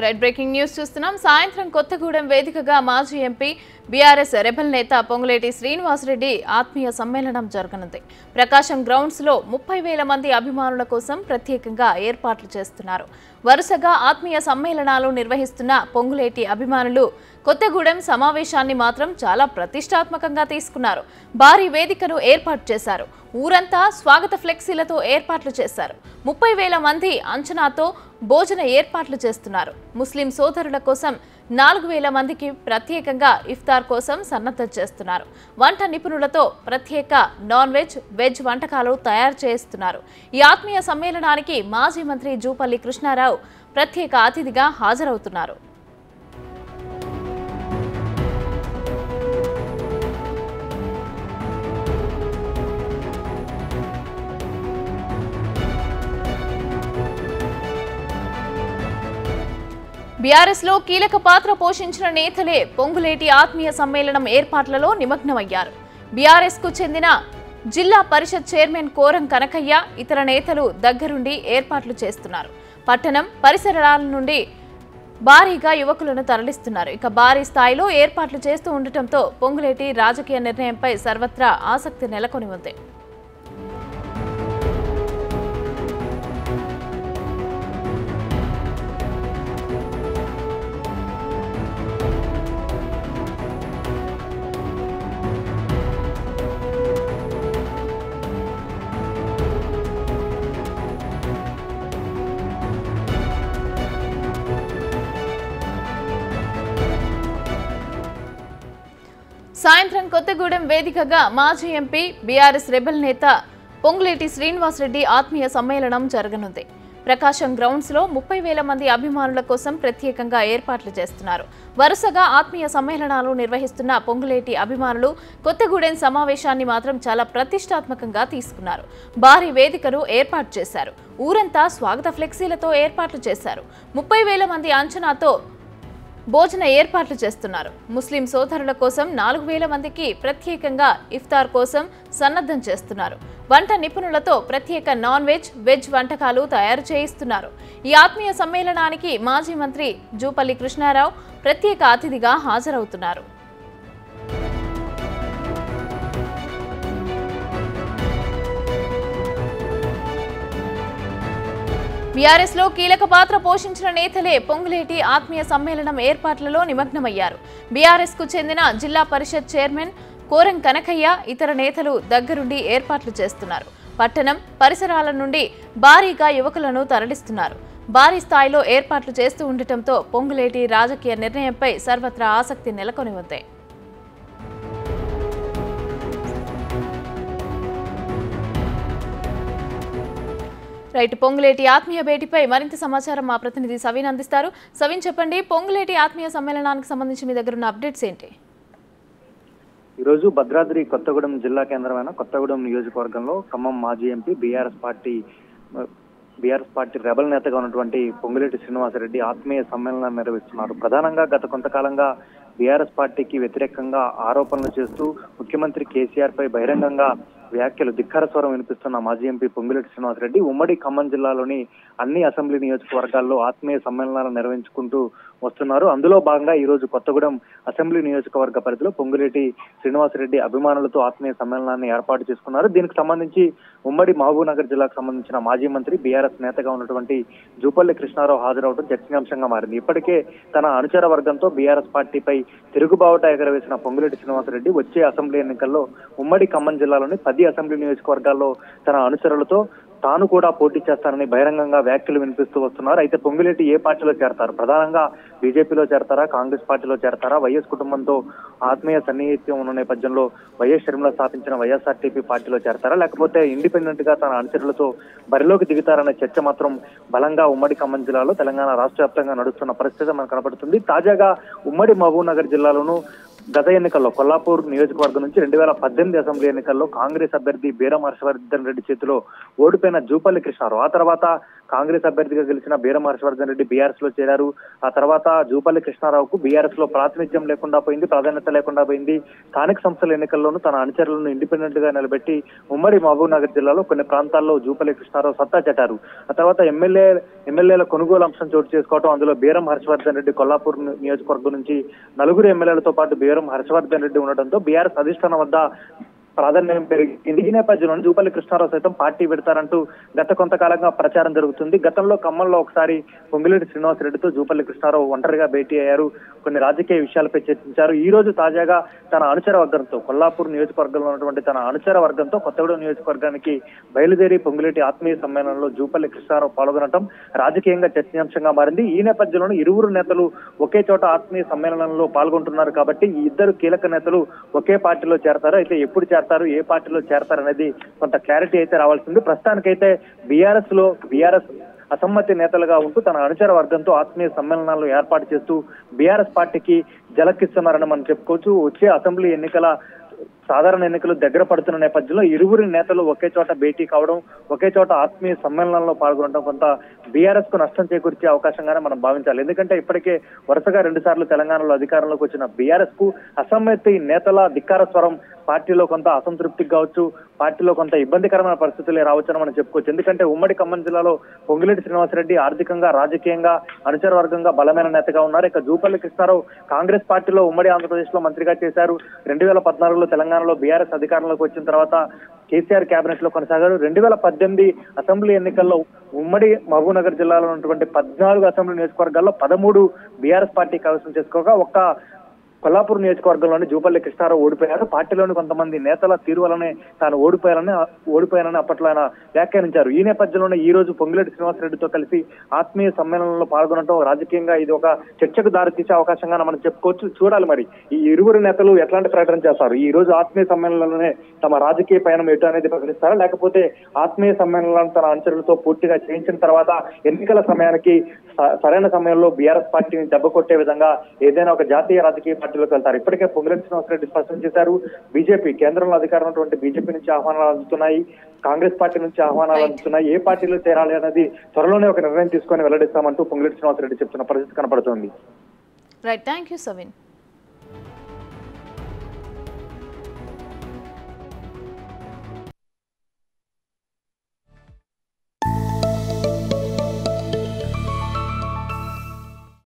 Right breaking news చూస్తున్నాం సాయంత్రం కొత్తగూడెం వేదికగా మాజీ ఎంపీ బీఆర్ఎస్ రెబల్ నేత పొంగులేటి శ్రీనివాసరెడ్డి ఆత్మీయ సమ్మేళనం జరగనుంది ప్రకాశం గ్రౌండ్స్ లో ముప్పై వేల మంది అభిమానుల కోసం ప్రత్యేకంగా ఏర్పాట్లు చేస్తున్నారు వరుసగా ఆత్మీయ సమ్మేళనాలు నిర్వహిస్తున్న పొంగులేటి అభిమానులు కొత్తగూడెం సమావేశాన్ని మాత్రం చాలా ప్రతిష్టాత్మకంగా తీసుకున్నారు భారీ వేదికను ఏర్పాటు చేశారు ఊరంతా స్వాగత ఫ్లెక్సీలతో ఏర్పాట్లు చేశారు ముప్పై వేల మంది అంచనాతో భోజన ఏర్పాట్లు చేస్తున్నారు ముస్లిం సోదరుల కోసం నాలుగు వేల మందికి ప్రత్యేకంగా ఇఫ్తార్ కోసం సన్నద్ధం చేస్తున్నారు వంట నిపుణులతో ప్రత్యేక నాన్ వెజ్ వెజ్ వంటకాలు తయారు చేస్తున్నారు ఈ ఆత్మీయ సమ్మేళనానికి మాజీ మంత్రి జూపల్లి కృష్ణారావు ప్రత్యేక అతిథిగా హాజరవుతున్నారు బీఆర్ఎస్ లో కీలక పాత్ర పోషించిన నేతలే పొంగులేటి ఆత్మీయ సమ్మేళనం ఏర్పాట్లలో నిమగ్నమయ్యారు బీఆర్ఎస్ కు చెందిన జిల్లా పరిషత్ చైర్మన్ కోరం కనకయ్య ఇతర నేతలు దగ్గరుండి ఏర్పాట్లు చేస్తున్నారు పట్టణం పరిసరాల నుండి భారీగా యువకులను తరలిస్తున్నారు ఇక భారీ స్థాయిలో ఏర్పాట్లు చేస్తూ ఉండటంతో పొంగులేటి రాజకీయ నిర్ణయంపై సర్వత్రా ఆసక్తి నెలకొని ఉంది సాయంత్రం కొత్తగూడెం వేదికగా మాజీ ఎంపీ బీఆర్ఎస్ రెబల్ నేత పొంగులేటి శ్రీనివాసరెడ్డి ఆత్మీయ సమ్మేళనం జరగనుంది ప్రకాశం గ్రౌండ్స్ లో ముప్పై వేల మంది అభిమానుల కోసం ప్రత్యేకంగా ఏర్పాట్లు చేస్తున్నారు వరుసగా ఆత్మీయ సమ్మేళనాలు నిర్వహిస్తున్న పొంగులేటి అభిమానులు కొత్తగూడెం సమావేశాన్ని మాత్రం చాలా ప్రతిష్టాత్మకంగా తీసుకున్నారు భారీ వేదికను ఏర్పాటు చేశారు ఊరంతా స్వాగత ఫ్లెక్సీలతో ఏర్పాట్లు చేశారు ముప్పై వేల మంది అంచనాతో భోజన ఏర్పాట్లు చేస్తున్నారు ముస్లిం సోదరుల కోసం నాలుగు వేల మందికి ప్రత్యేకంగా ఇఫ్తార్ కోసం సన్నద్ధం చేస్తున్నారు వంట నిపుణులతో ప్రత్యేక నాన్ వెజ్ వెజ్ వంటకాలు తయారు చేయిస్తున్నారు ఈ ఆత్మీయ సమ్మేళనానికి మాజీ మంత్రి జూపల్లి కృష్ణారావు ప్రత్యేక అతిథిగా హాజరవుతున్నారు బీఆర్ఎస్ లో కీలక పాత్ర పోషించిన నేతలే పొంగులేటి ఆత్మీయ సమ్మేళనం ఏర్పాట్లలో నిమగ్నమయ్యారు బీఆర్ఎస్ కు చెందిన జిల్లా పరిషత్ చైర్మన్ కోరం కనకయ్య ఇతర నేతలు దగ్గరుండి ఏర్పాట్లు చేస్తున్నారు పట్టణం పరిసరాల నుండి భారీగా యువకులను తరలిస్తున్నారు భారీ స్థాయిలో ఏర్పాట్లు చేస్తూ ఉండటంతో పొంగులేటి రాజకీయ నిర్ణయంపై సర్వత్రా ఆసక్తి నెలకొని ఉంది రైట్ పొంగులేటి ఆత్మీయ భేటీపై మరింత సమాచారం మా ప్రతినిధి సవీన్ అందిస్తారు సవీన్ చెప్పండి పొంగులేటి ఆత్మీయ సమ్మేళనానికి సంబంధించి మీ దగ్గర ఉన్న అప్డేట్స్ ఏంటి ఈరోజు భద్రాద్రి కొత్తగూడెం జిల్లా కేంద్రమైన కొత్తగూడెం నియోజకవర్గంలో ఖమ్మం మాజీ MP BRS party BRS party rebel నేతగా ఉన్నటువంటి పొంగులేటి శ్రీనివాసరెడ్డి ఆత్మీయ సమ్మేళనాన్ని నిర్వహిస్తున్నారు ప్రధానంగా గత కొంతకాలంగా బీఆర్ఎస్ పార్టీకి వ్యతిరేకంగా ఆరోపణలు చేస్తూ ముఖ్యమంత్రి కేసీఆర్ పై బహిరంగంగా వ్యాఖ్యలు ధిక్కర స్వరం వినిపిస్తున్న మాజీ ఎంపీ పొంగులేటి శ్రీనివాసరెడ్డి ఉమ్మడి ఖమ్మం జిల్లాలోని అన్ని అసెంబ్లీ నియోజకవర్గాల్లో ఆత్మీయ సమ్మేళనాలు నిర్వహించుకుంటూ వస్తున్నారు అందులో భాగంగా ఈ రోజు కొత్తగూడెం అసెంబ్లీ నియోజకవర్గ పరిధిలో పొంగులేటి శ్రీనివాసరెడ్డి అభిమానులతో ఆత్మీయ సమ్మేళనాన్ని ఏర్పాటు చేసుకున్నారు దీనికి సంబంధించి ఉమ్మడి మహబూబ్నగర్ జిల్లాకు సంబంధించిన మాజీ మంత్రి బీఆర్ఎస్ నేతగా ఉన్నటువంటి జూపల్లి కృష్ణారావు హాజరవడం చర్చనీయాంశంగా మారింది ఇప్పటికే తన అనుచర వర్గంతో బీఆర్ఎస్ పార్టీపై తిరుగుబావుట ఎగరవేసిన పొంగులేటి శ్రీనివాసరెడ్డి వచ్చే అసెంబ్లీ ఎన్నికల్లో ఉమ్మడి ఖమ్మం జిల్లాలోని పది అసెంబ్లీ నియోజకవర్గాల్లో తన అనుచరులతో తాను కూడా పోటీ చేస్తానని బహిరంగంగా వ్యాఖ్యలు వినిపిస్తూ వస్తున్నారు అయితే పొంగులేటి ఏ పార్టీలో చేరతారు ప్రధానంగా బీజేపీలో చేరతారా కాంగ్రెస్ పార్టీలో చేరతారా వైఎస్ కుటుంబంతో ఆత్మీయ సన్నిహిత్యం ఉన్న నేపథ్యంలో వైఎస్ షర్మిల స్థాపించిన వైఎస్ఆర్టీపీ పార్టీలో చేరతారా లేకపోతే ఇండిపెండెంట్ గా తన అనుచరులతో బరిలోకి దిగుతారనే చర్చ మాత్రం బలంగా ఉమ్మడి ఖమ్మం జిల్లాలో తెలంగాణ రాష్ట్ర వ్యాప్తంగా నడుస్తున్న పరిస్థితి మనకు కనపడుతుంది తాజాగా ఉమ్మడి మహబూబ్ నగర్ జిల్లాలోనూ గత ఎన్నికల్లో కొల్లాపూర్ నియోజకవర్గం నుంచి రెండు వేల పద్దెనిమిది అసెంబ్లీ ఎన్నికల్లో కాంగ్రెస్ అభ్యర్థి బీరం హర్షవర్ధన్ రెడ్డి చేతిలో ఓడిపోయిన జూపల్లి కృష్ణారావు ఆ తర్వాత కాంగ్రెస్ అభ్యర్థిగా గెలిచిన బీరం హర్షవర్ధన్ రెడ్డి బీఆర్ఎస్ లో చేరారు ఆ తర్వాత జూపల్లి కృష్ణారావుకు బీఆర్ఎస్ లో ప్రాతినిధ్యం లేకుండా పోయింది ప్రాధాన్యత లేకుండా పోయింది స్థానిక సంస్థల ఎన్నికల్లోనూ తన అనుచరులను ఇండిపెండెంట్ గా నిలబెట్టి ఉమ్మడి మహబూబ్ నగర్ జిల్లాలో కొన్ని ప్రాంతాల్లో జూపల్లి కృష్ణారావు సత్తా చాటారు ఆ తర్వాత ఎమ్మెల్యే ఎమ్మెల్యేల కొనుగోలు అంశం చోటు చేసుకోవడం అందులో బీరం హర్షవర్ధన్ రెడ్డి కొల్లాపూర్ నియోజకవర్గం నుంచి నలుగురు ఎమ్మెల్యేలతో పాటు బీరం హర్షవర్ధన్ రెడ్డి ఉండడంతో బీఆర్ఎస్ అధిష్టానం వద్ద ప్రాధాన్యం పెరిగింది ఈ నేపథ్యంలో జూపల్లి కృష్ణారావు సైతం పార్టీ పెడతారంటూ గత కొంతకాలంగా ప్రచారం జరుగుతుంది గతంలో ఖమ్మంలో ఒకసారి పొంగిలేటి శ్రీనివాసరెడ్డితో జూపల్లి కృష్ణారావు ఒంటరిగా భేటీ అయ్యారు కొన్ని రాజకీయ విషయాలపై చర్చించారు ఈ రోజు తాజాగా తన అనుచర వర్గంతో కొల్లాపూర్ నియోజకవర్గంలో ఉన్నటువంటి తన అనుచర వర్గంతో కొత్తగూడెం నియోజకవర్గానికి బయలుదేరి పొంగిలేటి ఆత్మీయ సమ్మేళనంలో జూపల్లి కృష్ణారావు పాల్గొనడం రాజకీయంగా చర్చనీయాంశంగా మారింది ఈ నేపథ్యంలో ఇరువురు నేతలు ఒకే చోట ఆత్మీయ సమ్మేళనంలో పాల్గొంటున్నారు కాబట్టి ఈ ఇద్దరు కీలక నేతలు ఒకే పార్టీలో చేరతారు అయితే ఎప్పుడు చేరతారు ఏ పార్టీలో చేరతారు అనేది కొంత క్లారిటీ అయితే రావాల్సింది ప్రస్తుతానికైతే బీఆర్ఎస్ లో బీఆర్ఎస్ అసమ్మతి నేతలుగా ఉంటూ తన అనుచర వర్గంతో ఆత్మీయ సమ్మేళనాలు ఏర్పాటు చేస్తూ బీఆర్ఎస్ పార్టీకి జలకిస్తున్నారని మనం చెప్పుకోవచ్చు వచ్చే అసెంబ్లీ ఎన్నికల సాధారణ ఎన్నికలు దగ్గర పడుతున్న నేపథ్యంలో ఇరువురి నేతలు ఒకే చోట భేటీ కావడం ఒకే చోట ఆత్మీయ సమ్మేళనంలో పాల్గొనడం కొంత బీఆర్ఎస్ కు నష్టం చేకూర్చే అవకాశంగానే మనం భావించాలి ఎందుకంటే ఇప్పటికే వరుసగా రెండు సార్లు తెలంగాణలో అధికారంలోకి వచ్చిన బీఆర్ఎస్ కు అసమ్మతి నేతల ధిక్కార స్వరం పార్టీలో కొంత అసంతృప్తికి కావచ్చు పార్టీలో కొంత ఇబ్బందికరమైన పరిస్థితులే రావచ్చని మనం చెప్పుకోవచ్చు ఎందుకంటే ఉమ్మడి ఖమ్మం జిల్లాలో పొంగిరెడ్డి శ్రీనివాసరెడ్డి ఆర్థికంగా రాజకీయంగా అనుచర వర్గంగా బలమైన నేతగా ఉన్నారు ఇక జూపల్లి కృష్ణారావు కాంగ్రెస్ పార్టీలో ఉమ్మడి ఆంధ్రప్రదేశ్ లో మంత్రిగా చేశారు రెండు వేల పద్నాలుగులో తెలంగాణలో బీఆర్ఎస్ అధికారంలోకి వచ్చిన తర్వాత కేసీఆర్ కేబినెట్ లో కొనసాగారు రెండు వేల పద్దెనిమిది అసెంబ్లీ ఎన్నికల్లో ఉమ్మడి మహబూబ్ నగర్ జిల్లాలో ఉన్నటువంటి పద్నాలుగు అసెంబ్లీ నియోజకవర్గాల్లో పదమూడు బీఆర్ఎస్ పార్టీ కైవసం చేసుకోగా ఒక్క కొల్లాపూర్ నియోజకవర్గంలోని జూపల్లి కృష్ణారావు ఓడిపోయారు పార్టీలోని కొంతమంది నేతల తీరు వలనే తాను ఓడిపోయారని ఓడిపోయానని అప్పట్లో ఆయన వ్యాఖ్యానించారు ఈ నేపథ్యంలోనే ఈ రోజు పొంగిరెడ్డి శ్రీనివాసరెడ్డితో కలిసి ఆత్మీయ సమ్మేళనంలో పాల్గొనడం రాజకీయంగా ఇది ఒక చర్చకు దారితీసే అవకాశంగా మనం చెప్పుకోవచ్చు చూడాలి మరి ఈ ఇరువురు నేతలు ఎట్లాంటి ప్రకటన చేస్తారు ఈ రోజు ఆత్మీయ సమ్మేళనంలోనే తమ రాజకీయ పయనం ఎటు అనేది ప్రకటిస్తారా లేకపోతే ఆత్మీయ సమ్మేళనాలను తన అనుచరులతో పూర్తిగా చేయించిన తర్వాత ఎన్నికల సమయానికి స- సరైన సమయంలో బీఆర్ఎస్ పార్టీని దెబ్బ కొట్టే విధంగా ఏదైనా ఒక జాతీయ రాజకీయ పార్టీలోకి వెళ్తారు ఇప్పటికే పొంగులేటి శ్రీనివాసరెడ్డి స్పష్టం చేశారు బీజేపీ కేంద్రంలో అధికారం ఉన్నటువంటి బీజేపీ నుంచి ఆహ్వానాలు అందుతున్నాయి కాంగ్రెస్ పార్టీ నుంచి ఆహ్వానాలు Right. అందుతున్నాయి ఏ పార్టీలో చేరాలి అనేది త్వరలోనే ఒక నిర్ణయం తీసుకొని వెల్లడిస్తామంటూ పొంగులేటి శ్రీనివాసరెడ్డి చెప్తున్న పరిస్థితి కనపడుతోంది రైట్ థ్యాంక్ యూ సవిన్